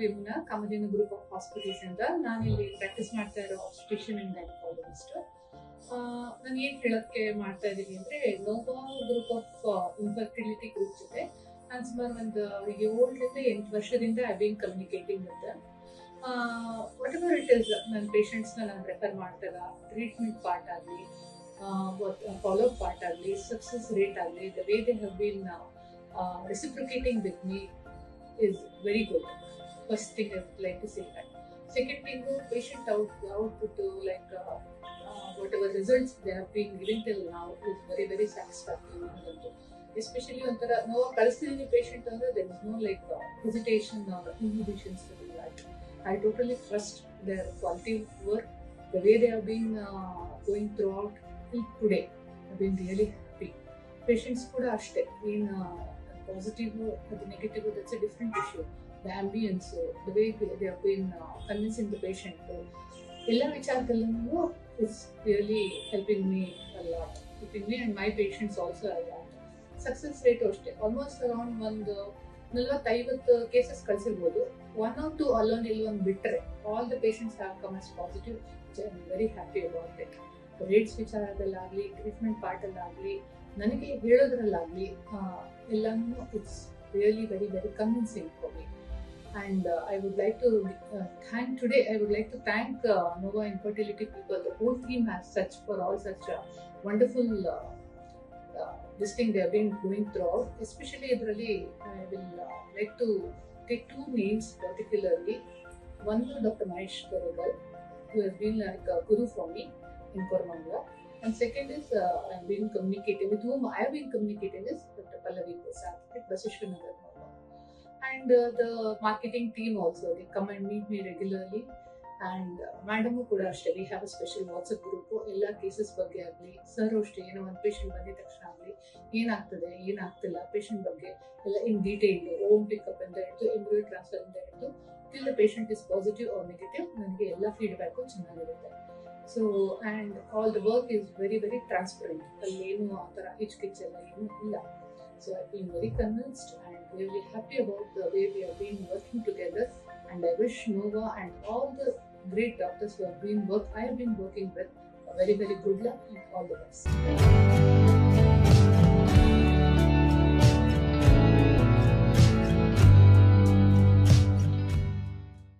ವಿಮ್ನ Kamadhenu group of hospitals ಅಂತ ನಾನಿಲ್ಲಿ practice ಮಾಡ್ತಾ ಇರೋ ಆಬ್ಸ್ಟಿಷನ್ ಅಂಡ್ ಗೈನಕಾಲಜಿಸ್ಟ್ ನಾನು ಏನು ಹೇಳೋಕ್ಕೆ ಮಾಡ್ತಾ ಇದ್ದೀನಿ ಅಂದರೆ Nova group of infertility group ಜೊತೆ ನಾನು ಸುಮಾರು ಒಂದು ಏಳರಿಂದ ಎಂಟು ವರ್ಷದಿಂದ I been communicating with whatever it is ನನ್ನ ಪೇಷಂಟ್ಸ್ನ ನಾನು ರೆಫರ್ ಮಾಡಿದಾಗ ಟ್ರೀಟ್ಮೆಂಟ್ ಪಾರ್ಟ್ ಆಗಲಿ ಫಾಲೋ ಅಪ್ ಪಾರ್ಟ್ ಆಗಲಿ ಸಕ್ಸಸ್ ರೇಟ್ ಆಗಲಿ the way they have been reciprocating with me is very good. First thing I would like to say that. Second thing, the patient out, output to like uh, uh, whatever results they have been giving till now is very very satisfactory. ಅನ್ನೋದು. Especially ಒಂಥರ ನೋವು ಕಳಿಸ್ತಿದ್ದೀನಿ patient ಅಂದ್ರೆ there is no like uh, hesitation or inhibitions to do that. I totally trust their quality work, the way they have been uh, going throughout till today. I've been really happy. Patients ಕೂಡ ಅಷ್ಟೇ ಏನು positive ಅದು negative that's a different issue the ambience the way they have been convincing the patient ಎಲ್ಲ ವಿಚಾರದಲ್ಲೂ is really helping me ಅಲ್ಲ helping me and my patients also ಅಲ್ಲ success rate ಅಷ್ಟೇ almost around ಒಂದು ನಲ್ವತ್ತೈವತ್ತು ಕೇಸಸ್ ಕಳಿಸಿರ್ಬೋದು one or two ಅಲ್ಲೊಂದು ಇಲ್ಲೊಂದು ಬಿಟ್ಟರೆ all the patients have come us positive I am very happy about it rates ವಿಚಾರದಲ್ಲಾಗಲಿ ಟ್ರೀಟ್ಮೆಂಟ್ ಪಾರ್ಟಲ್ಲಾಗಲಿ ನನಗೆ ಹೇಳೋದ್ರಲ್ಲಾಗಲಿ ಎಲ್ಲನೂ it's really very very convincing for me and I would like to thank today I would like to thank Nova infertility people the whole team has such for all such wonderful this thing they have been going throughout especially ಇದರಲ್ಲಿ I will like to take two names particularly ಒಂದು doctor Mahesh Koragal who has been like guru for me in Koramangala. And second is uh, I've been communicating with whom I have been communicating is Dr. Pallavi Prasad at Basishwanagar. And uh, the marketing team also, they come and meet me regularly. And madam ಕೂಡ ಅಷ್ಟೇ we have a special WhatsApp group ಎಲ್ಲ cases ಬಗ್ಗೆ ಆಗಲಿ sir ಅಷ್ಟೇ ಏನೋ ಒಂದು patient ಬಂದಿದ ತಕ್ಷಣ ಆಗಲಿ ಏನಾಗ್ತದೆ ಏನಾಗ್ತಿಲ್ಲ ಪೇಷಂಟ್ ಬಗ್ಗೆ ಎಲ್ಲ ಇನ್ ಡೀಟೇಲ್ ಓಮ್ ಪಿಕಪ್ ಅಂತ ಹಿಡಿದು ಎಂಬ್ರಿಯೋ ಟ್ರಾನ್ಸ್ಫರ್ ಅಂತ ಹಿಡಿದು till the patient is positive or negative ನನಗೆ ಎಲ್ಲ ಫೀಡ್ಬ್ಯಾಕು ಚೆನ್ನಾಗಿರುತ್ತೆ so and all the work is very very transparent ಅಲ್ಲೇನು ಆ ಥರ ಹಿಚ್ಕಿಚ್ಚೆಲ್ಲ ಏನೂ ಇಲ್ಲ so I been very convinced and really happy about the way we are been working together and I wish Nova and all the great doctors who have been work I have been working with. A very very good luck and all the best.